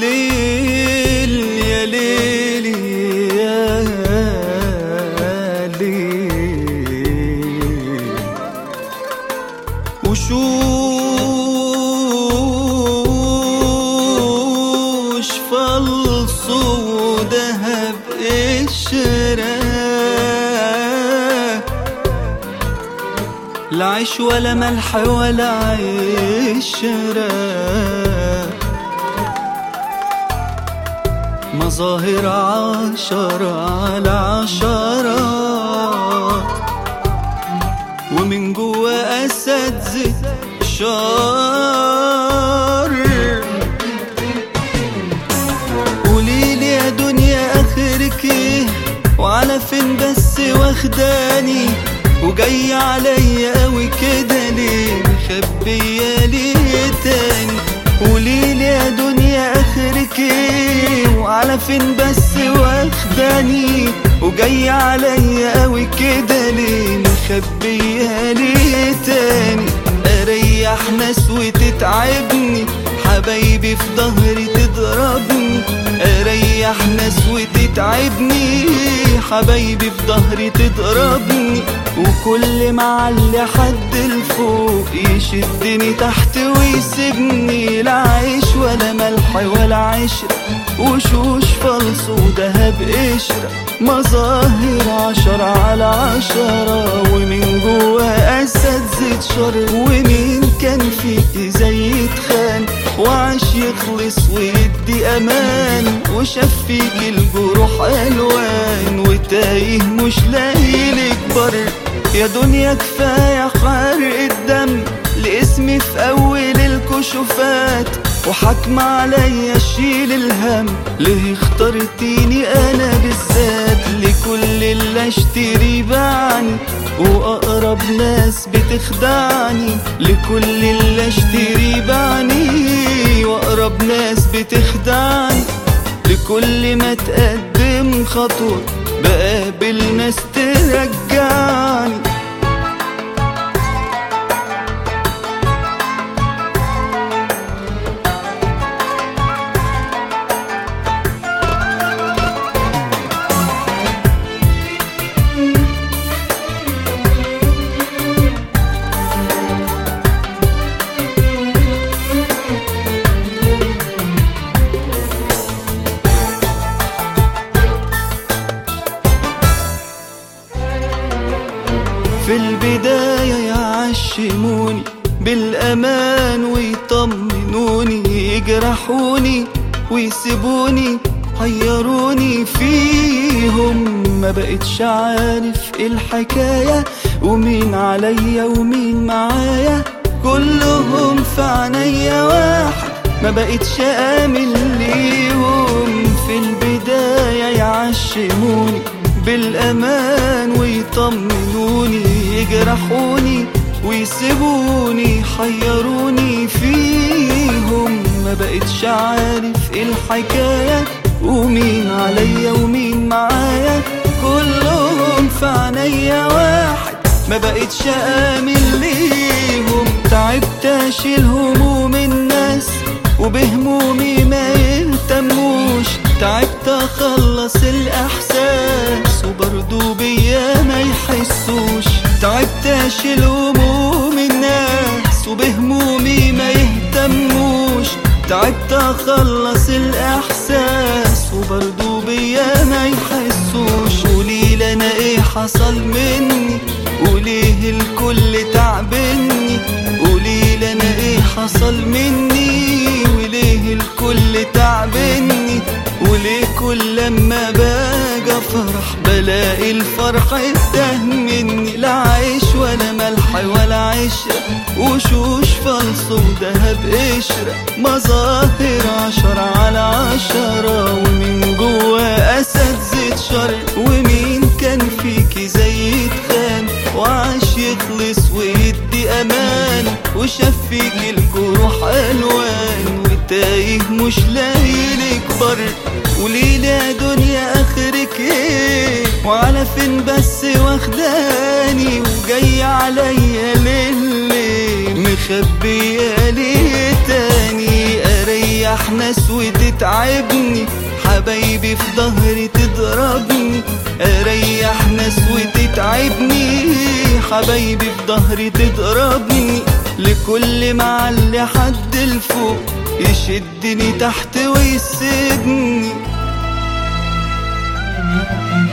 ليل يا ليل يا ليل وشوش فلص وذهب قشره لا عيش ولا ملح ولا عشرة مظاهر عشرة على عشرة ومن جوا أسد زيت شر قوليلي يا دنيا آخرك ايه وعلى فين بس واخداني وجاي عليا قوي كده ليه مخبية ليه تاني قوليلي يا دنيا اخرك ايه وعلى فين بس واخداني وجاي عليا قوي كده ليه مخبية ليه تاني اريح ناس وتتعبني حبايبي في ظهري تضربني اريح ناس وتتعبني حبايبي في ظهري تضربني وكل ما علي حد لفوق يشدني تحت ويسيبني لا عيش ولا ملح ولا عشرة وشوش فلص وذهب قشرة مظاهر عشرة على عشرة ومن جوا أسد زيت شر ومين كان فيكي زي اتخان وعاش يخلص ويدي أمان وشاف فيكي الجروح ألوان وتايه مش لاقي لك بر يا دنيا كفاية حرق الدم لاسمي في أول الكشوفات وحكم عليا اشيل الهم ليه اخترتيني انا بالذات لكل اللي اشتري بعني واقرب ناس بتخدعني لكل اللي اشتري بعني واقرب ناس بتخدعني لكل ما تقدم خطوة بقابل ناس ترجعني في البداية يعشموني بالأمان ويطمنوني يجرحوني ويسيبوني حيروني فيهم ما بقتش عارف ايه الحكاية ومين عليا ومين معايا كلهم في عينيا واحد ما بقتش آمن ليهم في البداية يعشموني بالأمان ويطمنوني يجرحوني ويسيبوني حيروني فيهم ما بقتش عارف ايه الحكاية ومين عليا ومين معايا كلهم في عينيا واحد ما بقتش آمن ليهم تعبت اشيل هموم الناس وبهمومي ما يهتموش تعبت اخلص الاحساس وبرضو بيا ما يحسوش تعبت اشيل هموم الناس وبهمومي ما يهتموش تعبت اخلص الاحساس وبرضو بيا ما يحسوش قوليلي انا ايه حصل مني وليه الكل تعبني قوليلي انا ايه حصل مني وليه الكل تعبني وليه كل لما باجي افرح بلاقي الفرح اتاه مني لا عيش ولا ملح ولا عشرة وشوش فلص وذهب قشرة مظاهر عشرة على عشرة ومن جوا أسد زيت شر ومين كان فيكي زي اتخان وعاش يخلص ويدي أمان وشاف فيكي الجروح ألوان وتايه مش لاقي لك بر وليلة يا دنيا اخرك ايه وعلى فين بس واخداني وجاي عليا للي مخبية ليه تاني اريح اريح ناس وتتعبني حبايبي في ظهري تضربني اريح ناس وتتعبني حبايبي في ظهري تضربني لكل معلي حد لفوق يشدني تحت ويسيبني